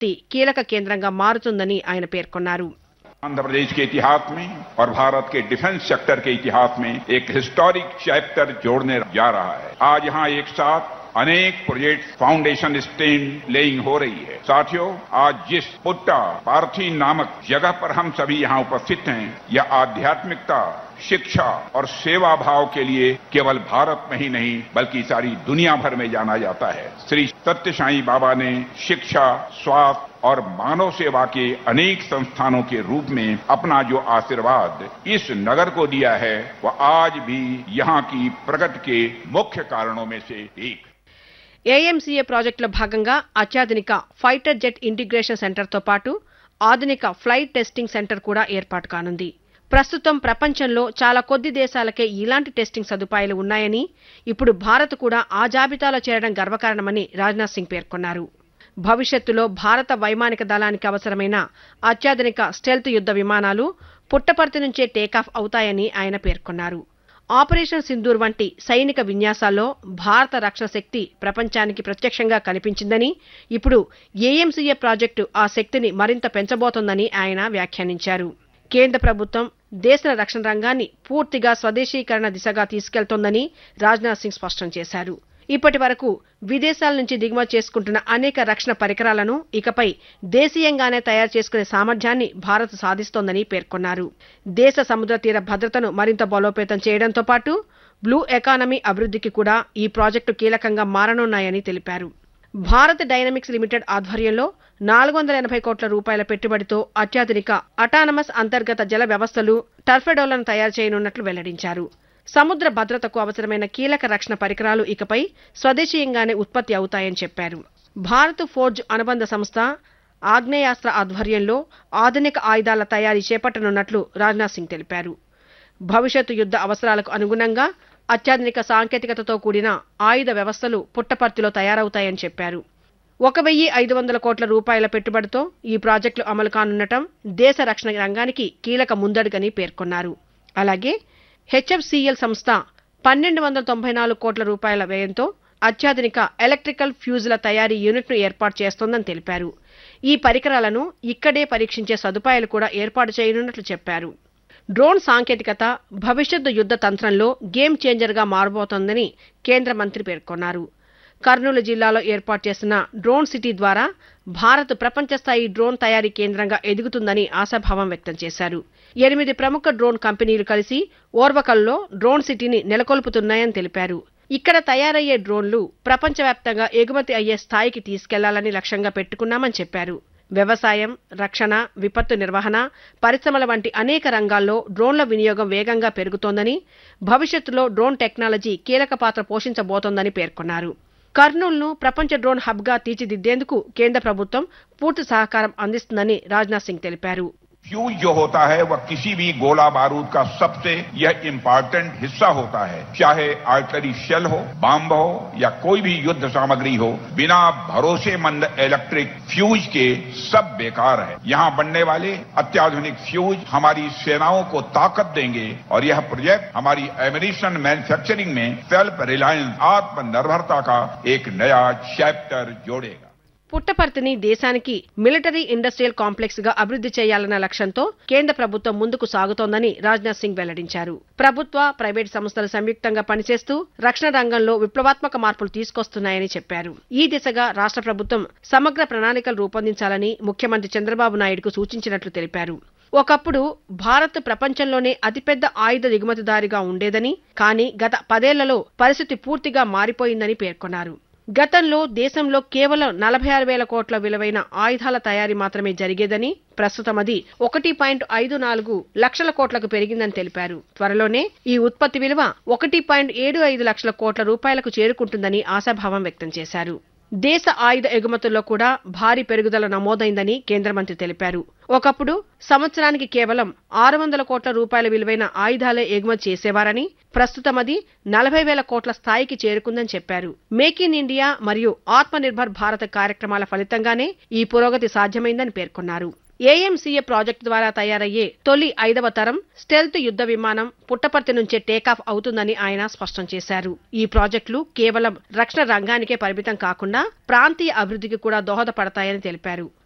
శక్తి కీలక కేంద్రంగా మారుతుందని ఆయన పేర్కొన్నారు आंध्र प्रदेश के इतिहास में और भारत के डिफेंस सेक्टर के इतिहास में एक हिस्टोरिक चैप्टर जोड़ने जा रहा है आज यहाँ एक साथ अनेक प्रोजेक्ट फाउंडेशन स्टेन लेइंग हो रही है साथियों आज जिस पुट्टा पार्थी नामक जगह पर हम सभी यहाँ उपस्थित हैं यह आध्यात्मिकता शिक्षा और सेवा भाव के लिए केवल भारत में ही नहीं बल्कि सारी दुनिया भर में जाना जाता है श्री सत्य साई बाबा ने शिक्षा स्वास्थ्य और मानव सेवा के अनेक संस्थानों के रूप में अपना जो आशीर्वाद इस नगर को दिया है वह आज भी यहाँ की प्रगति के मुख्य कारणों में से एक ఏఎంసీఏ ప్రాజెక్టులో భాగంగా అత్యాధునిక ఫైటర్ జెట్ ఇంటిగ్రేషన్ సెంటర్తో పాటు ఆధునిక ఫ్లైట్ టెస్టింగ్ సెంటర్ కూడా ఏర్పాటు కానుంది ప్రస్తుతం ప్రపంచంలో చాలా కొద్ది దేశాలకే ఇలాంటి టెస్టింగ్ సదుపాయాలు ఉన్నాయని ఇప్పుడు భారత్ కూడా ఆ జాబితాలో చేరడం గర్వకారణమని రాజ్నాథ్ సింగ్ పేర్కొన్నారు భవిష్యత్తులో భారత వైమానిక దళానికి అవసరమైన అత్యాధునిక స్టెల్త్ యుద్ధ విమానాలు పుట్టపర్తి నుంచే టేకాఫ్ అవుతాయని ఆయన పేర్కొన్నారు ఆపరేషన్ సింధూర్ వంటి సైనిక విన్యాసాల్లో భారత రక్షణ శక్తి ప్రపంచానికి ప్రత్యక్షంగా కనిపించిందని ఇప్పుడు ఏఎంసీఏ ప్రాజెక్టు ఆ శక్తిని మరింత పెంచబోతోందని ఆయన వ్యాఖ్యానించారు కేంద్ర ప్రభుత్వం దేశ రక్షణ రంగాన్ని పూర్తిగా స్వదేశీకరణ దిశగా తీసుకెళ్తోందని రాజ్నాథ్ సింగ్ స్పష్టం చేశారు ఇప్పటి వరకు విదేశాల నుంచి దిగుమతి చేసుకుంటున్న అనేక రక్షణ పరికరాలను ఇకపై దేశీయంగానే తయారు చేసుకునే సామర్థ్యాన్ని భారత్ సాధిస్తోందని పేర్కొన్నారు దేశ సముద్ర తీర భద్రతను మరింత బలోపేతం చేయడంతో పాటు బ్లూ ఎకానమీ అభివృద్ధికి కూడా ఈ ప్రాజెక్టు కీలకంగా మారనున్నాయని తెలిపారు భారత్ డైనమిక్స్ లిమిటెడ్ ఆధ్వర్యంలో నాలుగు వందల ఎనభై కోట్ల రూపాయల పెట్టుబడితో అత్యాధునిక అటానమస్ అంతర్గత జల వ్యవస్థలు టర్ఫెడోలను తయారు చేయనున్నట్లు వెల్లడించారు సముద్ర భద్రతకు అవసరమైన కీలక రక్షణ పరికరాలు ఇకపై స్వదేశీయంగానే ఉత్పత్తి అవుతాయని చెప్పారు భారత్ ఫోర్జ్ అనుబంధ సంస్థ ఆగ్నేయాస్త్ర ఆధ్వర్యంలో ఆధునిక ఆయుధాల తయారీ చేపట్టనున్నట్లు రాజ్నాథ్ సింగ్ తెలిపారు భవిష్యత్తు యుద్ధ అవసరాలకు అనుగుణంగా అత్యాధునిక సాంకేతికతతో కూడిన ఆయుధ వ్యవస్థలు పుట్టపర్తిలో తయారవుతాయని చెప్పారు ఒక వెయ్యి ఐదు వందల కోట్ల రూపాయల పెట్టుబడితో ఈ ప్రాజెక్టులు అమలు కానుండటం దేశ రక్షణ రంగానికి కీలక ముందడుగని పేర్కొన్నారు అలాగే హెచ్ఎఫ్సిఎల్ సంస్థ పన్నెండు వందల తొంభై నాలుగు కోట్ల రూపాయల వ్యయంతో అత్యాధునిక ఎలక్ట్రికల్ ఫ్యూజుల తయారీ యూనిట్ను ఏర్పాటు చేస్తోందని తెలిపారు ఈ పరికరాలను ఇక్కడే పరీక్షించే సదుపాయాలు కూడా ఏర్పాటు చేయనున్నట్లు చెప్పారు డ్రోన్ సాంకేతికత భవిష్యత్తు యుద్ధ తంత్రంలో గేమ్ చేంజర్గా మారబోతోందని కేంద్ర మంత్రి పేర్కొన్నారు కర్నూలు జిల్లాలో ఏర్పాటు చేసిన డ్రోన్ సిటీ ద్వారా భారత్ ప్రపంచ స్థాయి డ్రోన్ తయారీ కేంద్రంగా ఎదుగుతుందని ఆశాభావం వ్యక్తం చేశారు ఎనిమిది ప్రముఖ డ్రోన్ కంపెనీలు కలిసి ఓర్వకల్లో డ్రోన్ సిటీని నెలకొల్పుతున్నాయని తెలిపారు ఇక్కడ తయారయ్యే డ్రోన్లు ప్రపంచవ్యాప్తంగా ఎగుమతి అయ్యే స్థాయికి తీసుకెళ్లాలని లక్ష్యంగా పెట్టుకున్నామని చెప్పారు వ్యవసాయం రక్షణ విపత్తు నిర్వహణ పరిశ్రమల వంటి అనేక రంగాల్లో డ్రోన్ల వినియోగం వేగంగా పెరుగుతోందని భవిష్యత్తులో డ్రోన్ టెక్నాలజీ కీలక పాత్ర పోషించబోతోందని పేర్కొన్నారు కర్నూలును ప్రపంచ డ్రోన్ హబ్గా తీర్చిదిద్దేందుకు కేంద్ర ప్రభుత్వం పూర్తి సహకారం అందిస్తుందని రాజ్నాథ్ సింగ్ తెలిపారు फ्यूज जो होता है वह किसी भी गोला बारूद का सबसे यह इम्पोर्टेंट हिस्सा होता है चाहे आर्टरी शेल हो बम हो या कोई भी युद्ध सामग्री हो बिना भरोसेमंद इलेक्ट्रिक फ्यूज के सब बेकार है यहाँ बनने वाले अत्याधुनिक फ्यूज हमारी सेनाओं को ताकत देंगे और यह प्रोजेक्ट हमारी एमिनेशन मैन्युफैक्चरिंग में सेल्फ रिलायंस आत्मनिर्भरता का एक नया चैप्टर जोड़ेगा పుట్టపర్తిని దేశానికి మిలిటరీ ఇండస్ట్రియల్ కాంప్లెక్స్ గా అభివృద్ధి చేయాలన్న లక్ష్యంతో కేంద్ర ప్రభుత్వం ముందుకు సాగుతోందని రాజ్నాథ్ సింగ్ వెల్లడించారు ప్రభుత్వ ప్రైవేట్ సంస్థలు సంయుక్తంగా పనిచేస్తూ రక్షణ రంగంలో విప్లవాత్మక మార్పులు తీసుకొస్తున్నాయని చెప్పారు ఈ దిశగా రాష్ట్ర ప్రభుత్వం సమగ్ర ప్రణాళికలు రూపొందించాలని ముఖ్యమంత్రి చంద్రబాబు నాయుడుకు సూచించినట్లు తెలిపారు ఒకప్పుడు భారత్ ప్రపంచంలోనే అతిపెద్ద ఆయుధ దిగుమతిదారిగా ఉండేదని కానీ గత పదేళ్లలో పరిస్థితి పూర్తిగా మారిపోయిందని పేర్కొన్నారు గతంలో దేశంలో కేవలం నలభై ఆరు వేల కోట్ల విలువైన ఆయుధాల తయారీ మాత్రమే జరిగేదని ప్రస్తుతం అది ఒకటి పాయింట్ ఐదు నాలుగు లక్షల కోట్లకు పెరిగిందని తెలిపారు త్వరలోనే ఈ ఉత్పత్తి విలువ ఒకటి పాయింట్ ఏడు ఐదు లక్షల కోట్ల రూపాయలకు చేరుకుంటుందని ఆశాభావం వ్యక్తం చేశారు దేశ ఆయుధ ఎగుమతుల్లో కూడా భారీ పెరుగుదల నమోదైందని కేంద్ర మంత్రి తెలిపారు ఒకప్పుడు సంవత్సరానికి కేవలం ఆరు వందల కోట్ల రూపాయల విలువైన ఆయుధాలే ఎగుమతి చేసేవారని ప్రస్తుతం అది నలభై వేల కోట్ల స్థాయికి చేరుకుందని చెప్పారు మేక్ ఇన్ ఇండియా మరియు ఆత్మనిర్భర్ భారత్ కార్యక్రమాల ఫలితంగానే ఈ పురోగతి సాధ్యమైందని పేర్కొన్నారు ఏఎంసీఏ ప్రాజెక్టు ద్వారా తయారయ్యే తొలి ఐదవ తరం స్టెల్త్ యుద్ధ విమానం పుట్టపర్తి నుంచే టేకాఫ్ అవుతుందని ఆయన స్పష్టం చేశారు ఈ ప్రాజెక్టులు కేవలం రక్షణ రంగానికే పరిమితం కాకుండా ప్రాంతీయ అభివృద్ధికి కూడా దోహదపడతాయని తెలిపారు